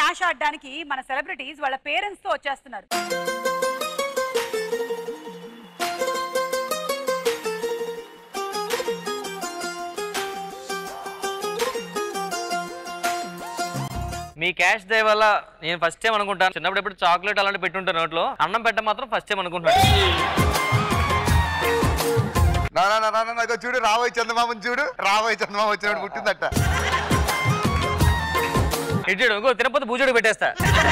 Clash ఆడడానికి మన celebrities వాళ్ళ పేరెంట్స్ తో వచ్చేస్తున్నారు మీ క్యాష్ దే వల్ల నేను ఫస్ట్ టైం అనుకుంటాను చిన్నప్పుడు ఎప్పుడు చాక్లెట్ అలాంటి పెట్టుంటాను నోట్లో అన్నం పెట్ట మాత్రం ఫస్ట్ టైం అనుకుంటాను నా నా నా, నా, నా, ఇగో చూడు రాబోయే చందమామని చూడు రాబోయే చందమామ వచ్చినప్పుడు పుట్టిందట ఇడ్డు ఇంకో తినపోతే బూజుడు పెట్టేస్తా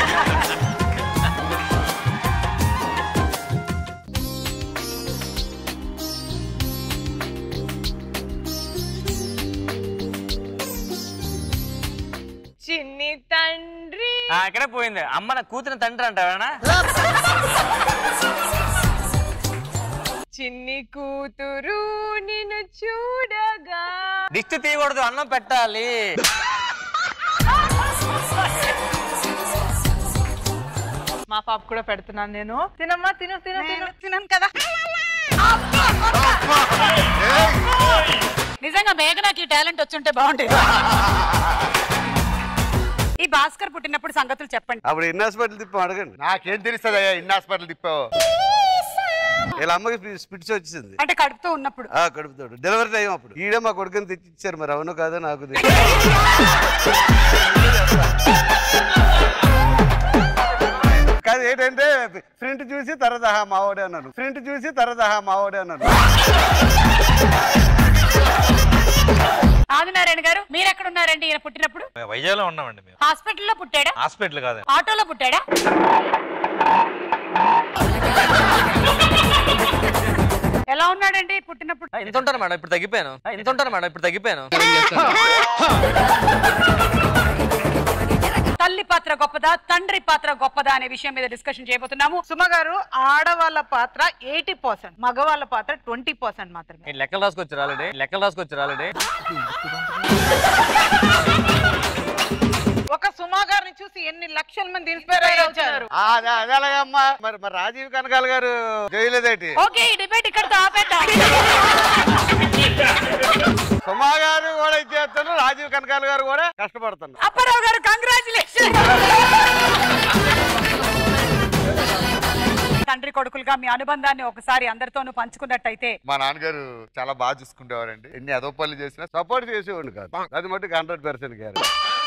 చిన్ని తండ్రి ఆ, ఇక్కడే పోయింది అమ్మ నా కూతురు తండ్రి అంటావేనా చిన్ని కూతురు నిన్ను చూడగా దిష్టి తీయకూడదు అన్నం పెట్టాలి మా పాప కూడా పెడుతున్నాను నేను తినమ్మా తిను తిను తిను తిన్నాను కదా నిజంగా మేఘనాకి టాలెంట్ వచ్చుంటే బాగుండేది ఈ భాస్కర్ పుట్టినప్పుడు సంగతులు చెప్పండి అప్పుడు ఎన్ని హాస్పిటల్ తిప్పాం అడగండి నాకేం తెలుస్తుంది అయ్యా ఇన్ని హాస్పిటల్ తిప్పావు వీళ్ళ అమ్మకి స్పిట్స్ వచ్చింది అంటే కడుపుతో ఉన్నప్పుడు ఆ కడుపుతాడు డెలివరీ టైం అప్పుడు ఈడే మా కొడుకుని తెచ్చి ఇచ్చారు మరి అవును కాదో నాకు తెలియదు. కాదు ఏంటంటే ఫ్రంట్ చూసి తర్వాత హా మావాడే అన్నాను ఫ్రంట్ చూసి తర్వాత హా మావాడే అన్నాను ఆదినారాయణ గారు మీరు ఎక్కడ ఉన్నారండి ఈయన పుట్టినప్పుడు వైజాగ్లో ఉన్నామండి మేము హాస్పిటల్లో పుట్టాడా హాస్పిటల్ కాదు ఆటోలో పుట్టాడా ఎలా ఉన్నాడండి పుట్టినప్పుడు ఆ, ఇంత ఉంటాను మేడం ఇప్పుడు తగ్గిపోయాను ఆ, ఇంత ఉంటాను మేడం ఇప్పుడు తగ్గిపోయాను తల్లి పాత్ర గొప్పదా తండ్రి పాత్ర గొప్పదా అనే విషయం మీద డిస్కషన్ చేయబోతున్నాము సుమ గారు ఆడవాళ్ళ పాత్ర ఎయిటీ పర్సెంట్ మగవాళ్ళ పాత్ర ట్వంటీ పర్సెంట్ మాత్రమే నేను లెక్కలు రాసుకొచ్చారు ఆల్రెడీ లెక్కలు రాసుకొచ్చారు ఆల్రెడీ ఒక సుమా గారిని చూసి ఎన్ని లక్షల మంది ఇన్స్పైర్ అయ్యి వచ్చారు ఆ, అదే అదే అలాగమ్మా మరి మరి రాజీవ్ కనకాల గారు చేయలేదేటి ఓకే ఈ డిబేట్ ఇక్కడతో ఆపేద్దాం సుమా గారు కూడా ఇచ్చేస్తాను రాజీవ్ కనకాల గారు కూడా కష్టపడుతున్నారు అప్పారావు గారు కంగ్రాచులేషన్ తండ్రి కొడుకులుగా మీ అనుబంధాన్ని ఒకసారి అందరితోనూ పంచుకున్నట్టయితే మా నాన్నగారు చాలా బాగా చూసుకుంటేవారండి ఎన్ని అదో పనులు చేసినా సపోర్ట్ చేసేవాడు కాదు అది మట్టుకు హండ్రెడ్ పర్సెంట్ గారు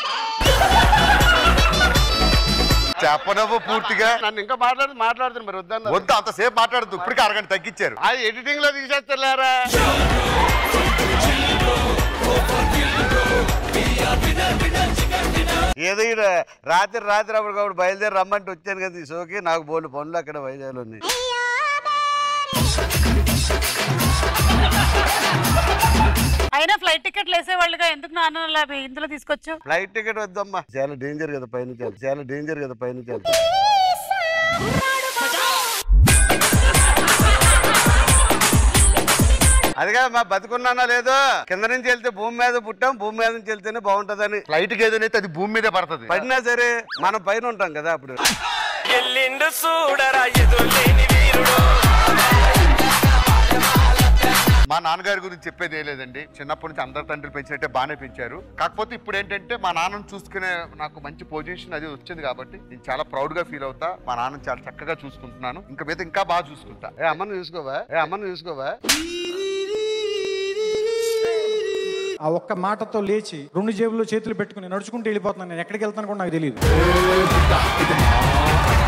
చెప్పనవ్వు పూర్తిగా నన్ను ఇంకా మాట్లాడి మాట్లాడుతాను మరి వద్దన్న వద్దు అంతసేపు మాట్లాడద్దు ఇప్పటికే అరగంట తగ్గించారు అది ఎడిటింగ్ లో తీసేస్తారా ఏదో ఈడ రాత్రి రాత్రి అప్పుడు కాబట్టి బయలుదేరి రమ్మంటే వచ్చాను కదా ఈ షోకి నాకు బోల్డ్ పనులు అక్కడ వైజాగ్లో ఉన్నాయి అయినా ఫ్లైట్ టికెట్లు వేసేవాళ్ళుగా ఎందుకు నాన్న అలా ఇందులో తీసుకొచ్చు ఫ్లైట్ టికెట్ వద్దమ్మా చాలా డేంజర్ కదా పైనుంచి వెళ్తే. చాలా డేంజర్ కదా పైనుంచి వెళ్తే. అదిగా మా బతుకున్నానా లేదో కింద నుంచి వెళ్తే భూమి మీద పుట్టాం భూమి మీద నుంచి వెళ్తేనే బాగుంటదని ఫ్లైట్ కి ఏదైతే అది భూమి మీదే పడుతుంది పడినా సరే మనం పైన ఉంటాం కదా అప్పుడు ఎల్లిండు చూడరా ఎదులేని వీరుడు మా నాన్నగారి గురించి చెప్పేది ఏం లేదండి చిన్నప్పటి నుంచి అందరి తండ్రులు పెంచినట్టే బాగానే పెంచారు కాకపోతే ఇప్పుడు ఏంటంటే మా నాన్నను చూసుకునే నాకు మంచి పొజిషన్ అది వచ్చింది కాబట్టి నేను చాలా ప్రౌడ్ గా ఫీల్ అవుతా మా నాన్నని చాలా చక్కగా చూసుకుంటున్నాను ఇంకా మీద ఇంకా బాగా చూసుకుంటా ఏ అమ్మని చూసుకోవా ఏ అమ్మని చూసుకోవా ఆ ఒక్క మాటతో లేచి రెండు జేబుల్లో చేతులు పెట్టుకుని నడుచుకుంటూ వెళ్ళిపోతున్నాను నేను ఎక్కడికి వెళ్తాను కూడా నాకు తెలియదు